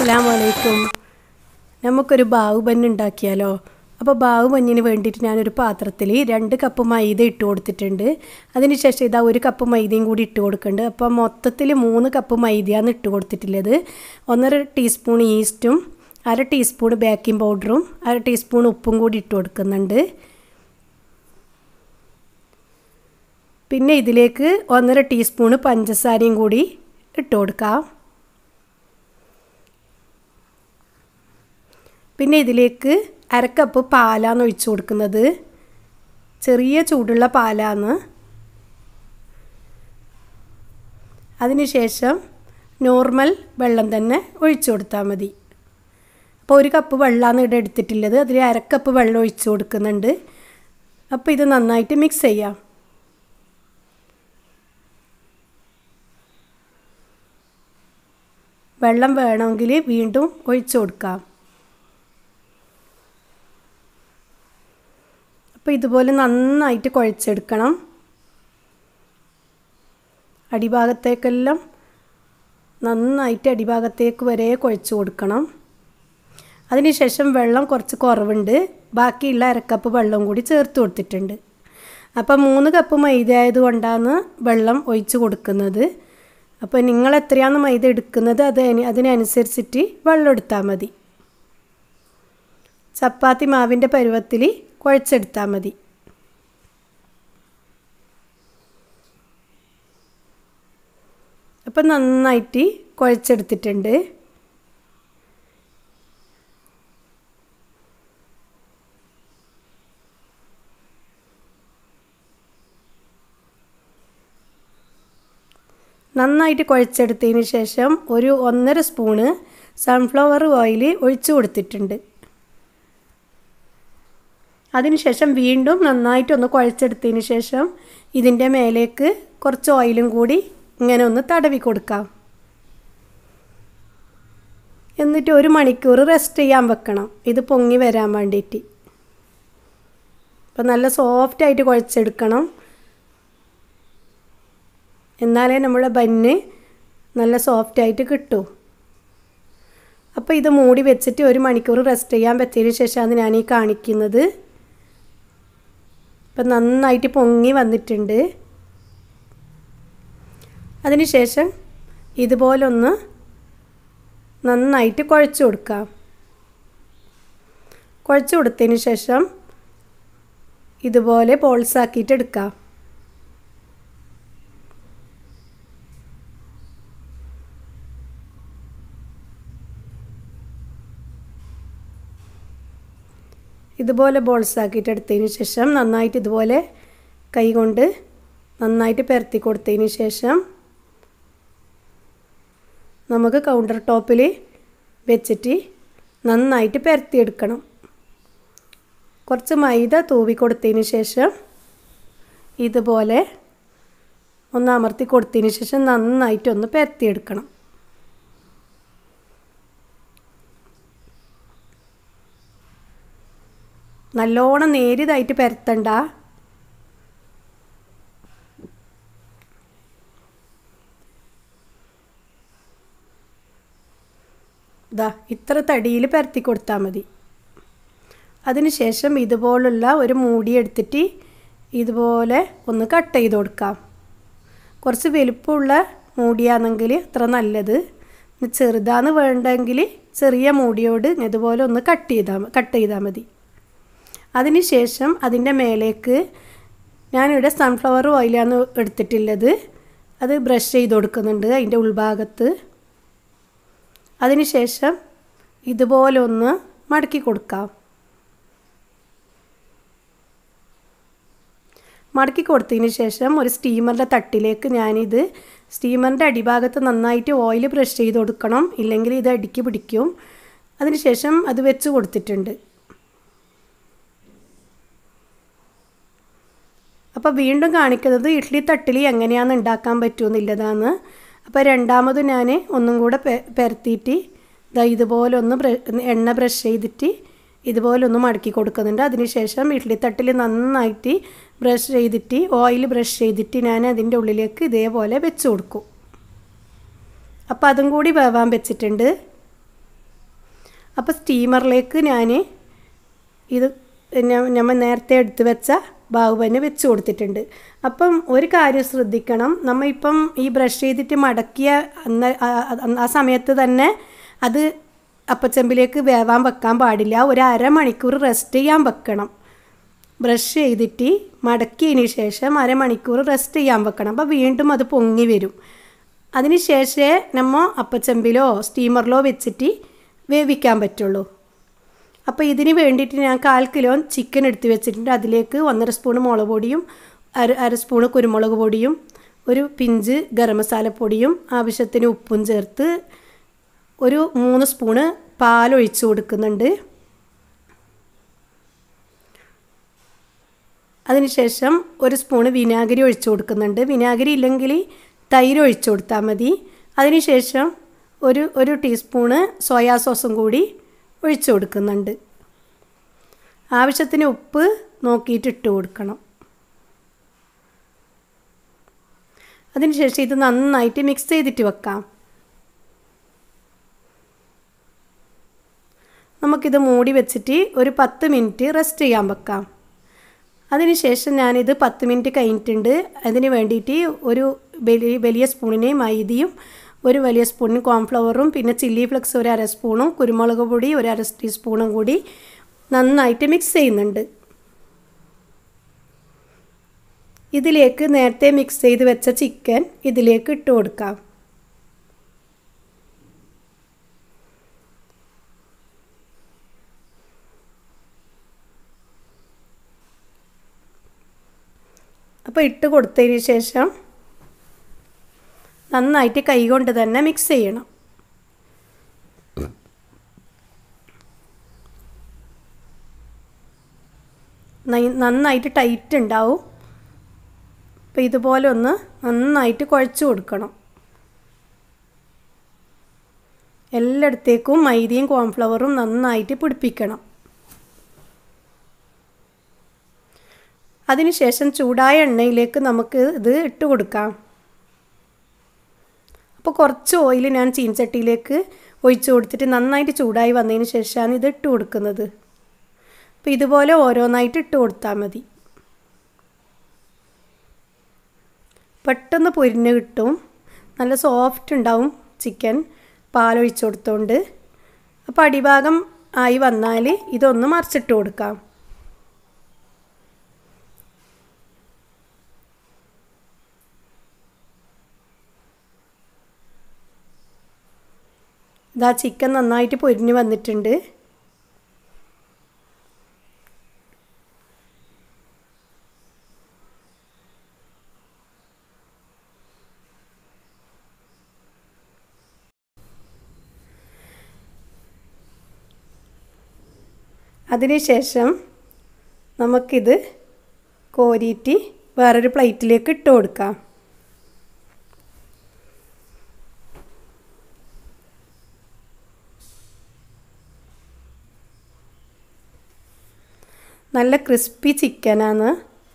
അസ്സാം വലൈക്കും നമുക്കൊരു ബാവുബന്ന് ഉണ്ടാക്കിയാലോ അപ്പോൾ ബാവുബന്നിന് വേണ്ടിയിട്ട് ഞാനൊരു പാത്രത്തിൽ രണ്ട് കപ്പ് മൈദ ഇട്ട് കൊടുത്തിട്ടുണ്ട് അതിന് ശേഷം ഇതാ ഒരു കപ്പ് മൈദയും കൂടി ഇട്ട് കൊടുക്കുന്നുണ്ട് അപ്പോൾ മൊത്തത്തിൽ മൂന്ന് കപ്പ് മൈദയാണ് ഇട്ട് കൊടുത്തിട്ടുള്ളത് ഒന്നര ടീസ്പൂൺ ഈസ്റ്റും അര ടീസ്പൂൺ ബേക്കിംഗ് പൗഡറും അര ടീസ്പൂൺ ഉപ്പും കൂടി ഇട്ട് കൊടുക്കുന്നുണ്ട് പിന്നെ ഇതിലേക്ക് ഒന്നര ടീസ്പൂണ് പഞ്ചസാരയും കൂടി ഇട്ട് കൊടുക്കാം പിന്നെ ഇതിലേക്ക് അരക്കപ്പ് പാലാണ് ഒഴിച്ചു കൊടുക്കുന്നത് ചെറിയ ചൂടുള്ള പാലാണ് അതിനുശേഷം നോർമൽ വെള്ളം തന്നെ ഒഴിച്ചു കൊടുത്താൽ മതി അപ്പോൾ ഒരു കപ്പ് വെള്ളമാണ് ഇവിടെ എടുത്തിട്ടുള്ളത് അതിൽ അരക്കപ്പ് വെള്ളം ഒഴിച്ചു കൊടുക്കുന്നുണ്ട് അപ്പോൾ ഇത് നന്നായിട്ട് മിക്സ് ചെയ്യാം വെള്ളം വേണമെങ്കിൽ വീണ്ടും ഒഴിച്ചു കൊടുക്കാം അപ്പോൾ ഇതുപോലെ നന്നായിട്ട് കുഴച്ചെടുക്കണം അടിഭാഗത്തേക്കെല്ലാം നന്നായിട്ട് അടിഭാഗത്തേക്ക് വരെ കുഴച്ച് കൊടുക്കണം അതിനുശേഷം വെള്ളം കുറച്ച് കുറവുണ്ട് ബാക്കിയുള്ള അരക്കപ്പ് വെള്ളം കൂടി ചേർത്ത് കൊടുത്തിട്ടുണ്ട് അപ്പം മൂന്ന് കപ്പ് മൈദ ആയതുകൊണ്ടാണ് വെള്ളം ഒഴിച്ച് കൊടുക്കുന്നത് അപ്പോൾ നിങ്ങൾ എത്രയാണ് മൈദ എടുക്കുന്നത് അത് അതിനനുസരിച്ചിട്ട് വെള്ളം എടുത്താൽ മതി ചപ്പാത്തി മാവിൻ്റെ പരുവത്തിൽ കുഴച്ചെടുത്താൽ മതി അപ്പം നന്നായിട്ട് കുഴച്ചെടുത്തിട്ടുണ്ട് നന്നായിട്ട് കുഴച്ചെടുത്തതിന് ശേഷം ഒരു ഒന്നര സ്പൂണ് സൺഫ്ലവർ ഓയിൽ ഒഴിച്ചു കൊടുത്തിട്ടുണ്ട് അതിനുശേഷം വീണ്ടും നന്നായിട്ടൊന്ന് കുഴച്ചെടുത്തതിന് ശേഷം ഇതിൻ്റെ മേലേക്ക് കുറച്ച് ഓയിലും കൂടി ഇങ്ങനെ ഒന്ന് തടവി കൊടുക്കാം എന്നിട്ട് ഒരു മണിക്കൂർ റെസ്റ്റ് ചെയ്യാൻ വെക്കണം ഇത് പൊങ്ങി വരാൻ വേണ്ടിയിട്ട് അപ്പം നല്ല സോഫ്റ്റായിട്ട് കുഴച്ചെടുക്കണം എന്നാലേ നമ്മുടെ ബന്ന് നല്ല സോഫ്റ്റായിട്ട് കിട്ടൂ അപ്പോൾ ഇത് മൂടി വെച്ചിട്ട് ഒരു മണിക്കൂർ റെസ്റ്റ് ചെയ്യാൻ പറ്റിയതിന് ശേഷമാണ് ഞാൻ ഈ കാണിക്കുന്നത് ഇപ്പം നന്നായിട്ട് പൊങ്ങി വന്നിട്ടുണ്ട് അതിനുശേഷം ഇതുപോലൊന്ന് നന്നായിട്ട് കുഴച്ച് കൊടുക്കാം കുഴച്ച് കൊടുത്തതിന് ശേഷം ഇതുപോലെ ബോൾസാക്കിയിട്ട് എടുക്കാം ഇതുപോലെ ബോൾസ് ആക്കിയിട്ട് എടുത്തതിന് ശേഷം നന്നായിട്ട് ഇതുപോലെ കൈ കൊണ്ട് നന്നായിട്ട് പരത്തി കൊടുത്തതിന് ശേഷം നമുക്ക് കൗണ്ടർ ടോപ്പിൽ വെച്ചിട്ട് നന്നായിട്ട് പരത്തിയെടുക്കണം കുറച്ച് മൈദ തൂവി കൊടുത്തതിന് ശേഷം ഇതുപോലെ ഒന്ന് അമർത്തി കൊടുത്തതിന് ശേഷം നന്നായിട്ടൊന്ന് പരത്തിയെടുക്കണം നല്ലോണം നേരിയതായിട്ട് പരത്തണ്ട ഇതാ ഇത്ര തടിയിൽ പരത്തി കൊടുത്താൽ മതി അതിനുശേഷം ഇതുപോലുള്ള ഒരു മൂടി എടുത്തിട്ട് ഇതുപോലെ ഒന്ന് കട്ട് ചെയ്ത് കൊടുക്കാം കുറച്ച് വലുപ്പമുള്ള മൂടിയാണെങ്കിൽ അത്ര നല്ലത് ചെറുതാന്ന് വേണ്ടെങ്കിൽ ചെറിയ മൂടിയോട് ഇതുപോലെ ഒന്ന് കട്ട് ചെയ്താൽ കട്ട് ചെയ്താൽ മതി അതിനുശേഷം അതിൻ്റെ മേലേക്ക് ഞാനിവിടെ സൺഫ്ലവർ ഓയിലാണ് എടുത്തിട്ടുള്ളത് അത് ബ്രഷ് ചെയ്ത് കൊടുക്കുന്നുണ്ട് അതിൻ്റെ ഉൾഭാഗത്ത് അതിനുശേഷം ഇതുപോലെ ഒന്ന് മടക്കി കൊടുക്കാം മടക്കി കൊടുത്തതിന് ശേഷം ഒരു സ്റ്റീമറിൻ്റെ തട്ടിലേക്ക് ഞാനിത് സ്റ്റീമറിൻ്റെ അടിഭാഗത്ത് നന്നായിട്ട് ഓയിൽ ബ്രഷ് ചെയ്ത് കൊടുക്കണം ഇല്ലെങ്കിൽ ഇത് അടിക്ക് പിടിക്കും അതിനുശേഷം അത് വെച്ച് കൊടുത്തിട്ടുണ്ട് അപ്പോൾ വീണ്ടും കാണിക്കുന്നത് ഇഡ്ഡലി തട്ടിൽ എങ്ങനെയാണ് ഉണ്ടാക്കാൻ പറ്റുമെന്നുള്ളതാണ് അപ്പോൾ രണ്ടാമത് ഞാൻ ഒന്നും കൂടെ പരത്തിയിട്ട് ഇതാ ഇതുപോലെ ഒന്ന് എണ്ണ ബ്രഷ് ചെയ്തിട്ട് ഇതുപോലെ ഒന്ന് മടക്കി കൊടുക്കുന്നുണ്ട് അതിനുശേഷം ഇഡ്ഡലി തട്ടിൽ നന്നായിട്ട് ബ്രഷ് ചെയ്തിട്ട് ഓയിൽ ബ്രഷ് ചെയ്തിട്ട് ഞാൻ അതിൻ്റെ ഉള്ളിലേക്ക് ഇതേപോലെ വെച്ച് കൊടുക്കും അപ്പോൾ അതും കൂടി വേവാൻ വെച്ചിട്ടുണ്ട് അപ്പോൾ സ്റ്റീമറിലേക്ക് ഞാൻ ഇത് നമ്മൾ നേരത്തെ എടുത്ത് വെച്ച ബാഹുബലിനെ വെച്ച് കൊടുത്തിട്ടുണ്ട് അപ്പം ഒരു കാര്യം ശ്രദ്ധിക്കണം നമ്മൾ ഇപ്പം ഈ ബ്രഷ് ചെയ്തിട്ട് മടക്കിയ അന്ന് ആ സമയത്ത് തന്നെ അത് അപ്പച്ചമ്പിലേക്ക് വേവാൻ വെക്കാൻ പാടില്ല ഒരു അരമണിക്കൂർ റെസ്റ്റ് ചെയ്യാൻ വെക്കണം ബ്രഷ് ചെയ്തിട്ട് മടക്കിയതിന് ശേഷം അരമണിക്കൂർ റെസ്റ്റ് ചെയ്യാൻ വെക്കണം അപ്പോൾ വീണ്ടും അത് പൊങ്ങി വരും അതിന് ശേഷമേ നമ്മൾ അപ്പച്ചമ്പിലോ സ്റ്റീമറിലോ വെച്ചിട്ട് വേവിക്കാൻ പറ്റുള്ളൂ അപ്പോൾ ഇതിന് വേണ്ടിയിട്ട് ഞാൻ കാൽ കിലോ ചിക്കൻ എടുത്ത് വെച്ചിട്ടുണ്ട് അതിലേക്ക് ഒന്നര സ്പൂൺ മുളക് പൊടിയും അര അര സ്പൂണ് കുരുമുളക് പൊടിയും ഒരു പിഞ്ച് ഗരം മസാലപ്പൊടിയും ആവശ്യത്തിന് ഉപ്പും ചേർത്ത് ഒരു മൂന്ന് സ്പൂണ് പാലൊഴിച്ച് കൊടുക്കുന്നുണ്ട് അതിനുശേഷം ഒരു സ്പൂണ് വിനാഗിരി ഒഴിച്ചു കൊടുക്കുന്നുണ്ട് വിനാഗിരി ഇല്ലെങ്കിൽ തൈര് ഒഴിച്ചു കൊടുത്താൽ മതി അതിനുശേഷം ഒരു ഒരു ടീസ്പൂണ് സോയാ സോസും കൂടി ഒഴിച്ചു കൊടുക്കുന്നുണ്ട് ആവശ്യത്തിന് ഉപ്പ് നോക്കിയിട്ട് ഇട്ട് കൊടുക്കണം അതിനുശേഷം ഇത് നന്നായിട്ട് മിക്സ് ചെയ്തിട്ട് വെക്കാം നമുക്കിത് മൂടി വെച്ചിട്ട് ഒരു പത്ത് മിനിറ്റ് റെസ്റ്റ് ചെയ്യാൻ വെക്കാം അതിനുശേഷം ഞാനിത് പത്ത് മിനിറ്റ് കഴിഞ്ഞിട്ടുണ്ട് അതിന് വേണ്ടിയിട്ട് ഒരു വലിയ വലിയ സ്പൂണിന് മൈദയും ഒരു വലിയ സ്പൂണിന് കോൺഫ്ലവറും പിന്നെ ചില്ലി ഫ്ലെക്സ് ഒരു അര സ്പൂണും കുരുമുളക് പൊടി ഒരു അര ടീസ്പൂണും കൂടി നന്നായിട്ട് മിക്സ് ചെയ്യുന്നുണ്ട് ഇതിലേക്ക് നേരത്തെ മിക്സ് ചെയ്ത് വെച്ച ചിക്കൻ ഇതിലേക്ക് ഇട്ട് കൊടുക്കാം അപ്പോൾ ഇട്ട് കൊടുത്തതിന് ശേഷം നന്നായിട്ട് കൈകൊണ്ട് തന്നെ മിക്സ് ചെയ്യണം നന്നായിട്ട് ടൈറ്റ് ഉണ്ടാവും അപ്പോൾ ഇതുപോലെ ഒന്ന് നന്നായിട്ട് കുഴച്ച് കൊടുക്കണം എല്ലായിടത്തേക്കും മൈദയും കോൺഫ്ലവറും നന്നായിട്ട് പിടിപ്പിക്കണം അതിനുശേഷം ചൂടായ എണ്ണയിലേക്ക് നമുക്ക് ഇത് ഇട്ട് കൊടുക്കാം അപ്പോൾ കുറച്ച് ഓയിൽ ഞാൻ ചീൻചട്ടിയിലേക്ക് ഒഴിച്ചു കൊടുത്തിട്ട് നന്നായിട്ട് ചൂടായി വന്നതിന് ശേഷമാണ് ഇത് ഇട്ട് കൊടുക്കുന്നത് അപ്പോൾ ഇതുപോലെ ഓരോന്നായിട്ട് ഇട്ട് കൊടുത്താൽ മതി പെട്ടെന്ന് പൊരിഞ്ഞ് കിട്ടും നല്ല സോഫ്റ്റ് ഉണ്ടാവും ചിക്കൻ പാലൊഴിച്ചു കൊടുത്തോണ്ട് അപ്പോൾ അടിഭാഗം ആയി വന്നാൽ ഇതൊന്ന് മറിച്ചിട്ട് കൊടുക്കാം ഇതാ ചിക്കൻ നന്നായിട്ട് പൊരിഞ്ഞ് വന്നിട്ടുണ്ട് അതിനുശേഷം നമുക്കിത് കോരിയിട്ട് വേറൊരു പ്ലേറ്റിലേക്ക് ഇട്ട് കൊടുക്കാം നല്ല ക്രിസ്പി ചിക്കനാണ്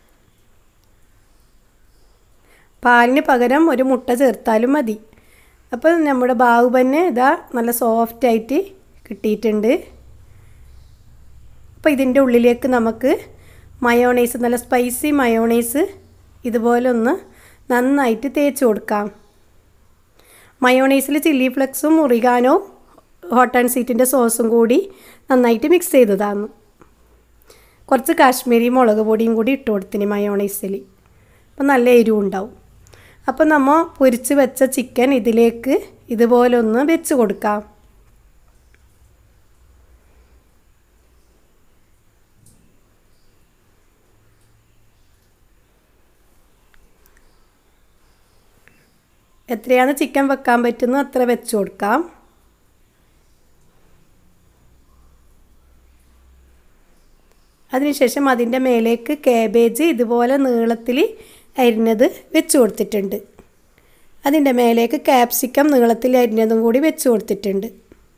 പാലിന് പകരം ഒരു മുട്ട ചേർത്താലും മതി അപ്പോൾ നമ്മുടെ ബാഹുബന്നെ ഇതാ നല്ല സോഫ്റ്റായിട്ട് കിട്ടിയിട്ടുണ്ട് അപ്പോൾ ഇതിൻ്റെ ഉള്ളിലേക്ക് നമുക്ക് മയോണൈസ് നല്ല സ്പൈസി മയോണൈസ് ഇതുപോലെ ഒന്ന് നന്നായിട്ട് തേച്ച് കൊടുക്കാം മയോണൈസിൽ ചില്ലി ഫ്ലെക്സും മുറികാനോ ഹോട്ട് ആൻഡ് സീറ്റിൻ്റെ സോസും കൂടി നന്നായിട്ട് മിക്സ് ചെയ്തതാണ് കുറച്ച് കാശ്മീരി മുളക് പൊടിയും കൂടി ഇട്ട് കൊടുത്തിന് മയോണൈസിൽ അപ്പം നല്ല എരിവും ഉണ്ടാവും അപ്പം നമ്മൾ പൊരിച്ച് വെച്ച ചിക്കൻ ഇതിലേക്ക് ഇതുപോലെ ഒന്ന് വെച്ച് കൊടുക്കാം എത്രയാണ് ചിക്കൻ വെക്കാൻ പറ്റുന്നത് അത്ര വെച്ച് കൊടുക്കാം അതിനുശേഷം അതിൻ്റെ മേലേക്ക് കാബേജ് ഇതുപോലെ നീളത്തിൽ അരിഞ്ഞത് വെച്ച് കൊടുത്തിട്ടുണ്ട് അതിൻ്റെ മേലേക്ക് ക്യാപ്സിക്കം നീളത്തിൽ അരിഞ്ഞതും കൂടി വെച്ച് കൊടുത്തിട്ടുണ്ട്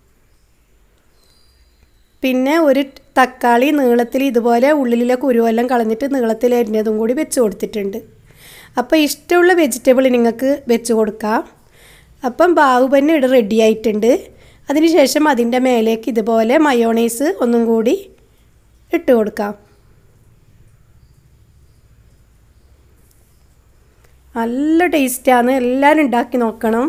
പിന്നെ ഒരു തക്കാളി നീളത്തിൽ ഇതുപോലെ ഉള്ളിലെ കുരുവെല്ലാം കളഞ്ഞിട്ട് നീളത്തിൽ അരിഞ്ഞതും കൂടി വെച്ച് കൊടുത്തിട്ടുണ്ട് അപ്പോൾ ഇഷ്ടമുള്ള വെജിറ്റബിൾ നിങ്ങൾക്ക് വെച്ച് കൊടുക്കാം അപ്പം ബാഹുബന്യ ഇവിടെ റെഡി ആയിട്ടുണ്ട് അതിനുശേഷം അതിൻ്റെ മേലേക്ക് ഇതുപോലെ മയോണൈസ് ഒന്നും കൂടി ഇട്ട് കൊടുക്കാം നല്ല ടേസ്റ്റാണ് എല്ലാവരും ഉണ്ടാക്കി നോക്കണം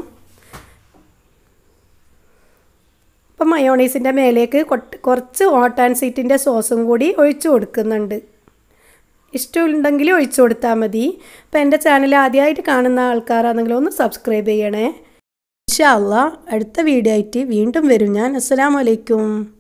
അപ്പം മയോണൈസിൻ്റെ മേലേക്ക് കുറച്ച് ഹോട്ട് ആൻഡ് സീറ്റിൻ്റെ സോസും കൂടി ഒഴിച്ചു കൊടുക്കുന്നുണ്ട് ഇഷ്ടമുണ്ടെങ്കിൽ ഒഴിച്ചു കൊടുത്താൽ മതി അപ്പോൾ എൻ്റെ ചാനൽ ആദ്യമായിട്ട് കാണുന്ന ആൾക്കാരാണെങ്കിൽ ഒന്ന് സബ്സ്ക്രൈബ് ചെയ്യണേ ഇൻഷാ അള്ളാ അടുത്ത വീഡിയോ ആയിട്ട് വീണ്ടും വരും ഞാൻ അസ്സലാമലൈക്കും